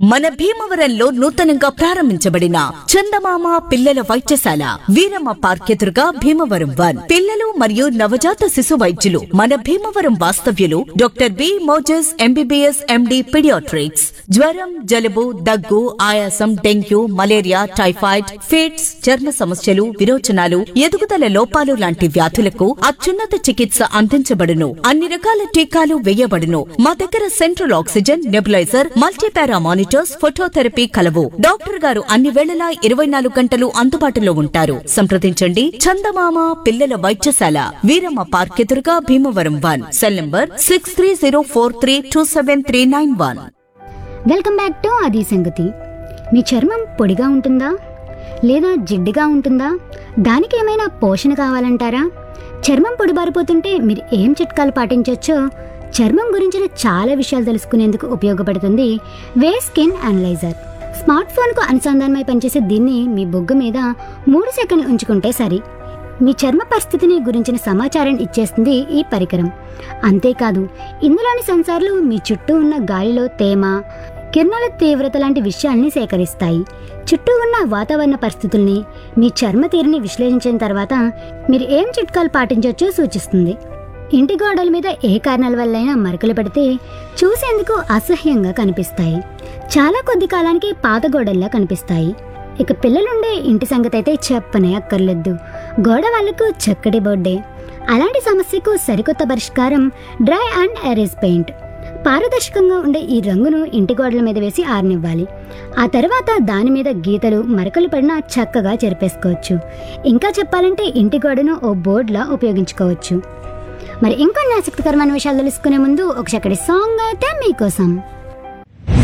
మన భీమవరంలో నూతనంగా ప్రారంభించబడిన చందమామ పిల్లల వైద్యశాల వీరమ్మ పార్క్ ఎదురుగా భీమవరం వన్ పిల్లలు మరియు నవజాత శిశు వైద్యులు మన భీమవరం వాస్తవ్యులు doctor B Moses MBBS MD paediatrics జ్వరం జలుబు దగ్గు ఆయాసం డెంగ్యూ మలేరియా టైఫాయిడ్ ఫిట్స్ చర్మ సమస్యలు విరోచనాలు ఎదుగుదల లోపాలు లాంటి వ్యాధులకు అత్యున్నత చికిత్స అందించబడును అన్ని రకాల టీకాలు వేయబడును మా దగ్గర central oxygen nebuliser multipara monitors phototherapy కలవు డాక్టర్ గారు అన్ని వేళలా ఇరవై నాలుగు గంటలు అందుబాటులో ఉంటారు సంప్రదించండి చందమామ పిల్లల వైద్యశాల వీరమ్మ పార్క్ ఎదురుగా Bhimavaram one cell number six three zero four three two seven three nine one welcome back to అది సంగతి మీ చర్మం పొడిగా ఉంటుందా లేదా జిడ్డుగా ఉంటుందా దానికి ఏమైనా పోషణ కావాలంటారా చర్మం పొడిబారిపోతుంటే మీరు ఏం చిట్కాలు పాటించవచ్చో చర్మం గురించిన చాలా విషయాలు తెలుసుకునేందుకు ఉపయోగపడుతుంది వే స్కిన్ అనలైజర్ స్మార్ట్ ఫోన్కు అనుసంధానమై పనిచేసే దీన్ని మీ బొగ్గు మీద మూడు సెకండ్లు ఉంచుకుంటే సరి మీ చర్మ పరిస్థితిని గురించిన సమాచారం ఇచ్చేస్తుంది ఈ పరికరం అంతేకాదు ఇందులోని సెన్సార్లు మీ చుట్టూ ఉన్న గాలిలో తేమ కిరణాల తీవ్రత లాంటి విషయాల్ని సేకరిస్తాయి చుట్టూ ఉన్న వాతావరణ పరిస్థితుల్ని మీ చర్మ తీరుని విశ్లేషించిన తర్వాత మీరు ఏం చిట్కాలు పాటించవచ్చో సూచిస్తుంది ఇంటి గోడల మీద ఏ కారణాల వల్లైనా మరకలు పడితే చూసేందుకు అసహ్యంగా కనిపిస్తాయి చాలా కొద్ది కాలానికి పాత గోడల్లా కనిపిస్తాయి ఇక పిల్లలుండే ఇంటి సంగతి అయితే చెప్పనే అక్కర్లేదు గోడ వాళ్ళకు చక్కటి బొడ్డే అలాంటి సమస్యకు సరికొత్త పరిష్కారం డ్రై అండ్ ఎరేజ్ పెయింట్ పారదర్శకంగా ఉండే ఈ రంగును ఇంటి గోడల మీద వేసి ఆరనివ్వాలి ఆ తర్వాత దాని మీద గీతలు మరకలు పడినా చక్కగా చెరిపేసుకోవచ్చు ఇంకా చెప్పాలంటే ఇంటి గోడను ఓ బోర్డులా ఉపయోగించుకోవచ్చు మరి ఇంకొన్ని ఆసక్తికరమైన విషయాలు తెలుసుకునే ముందు ఒక చక్కటి సాంగ్ అయితే మీకోసం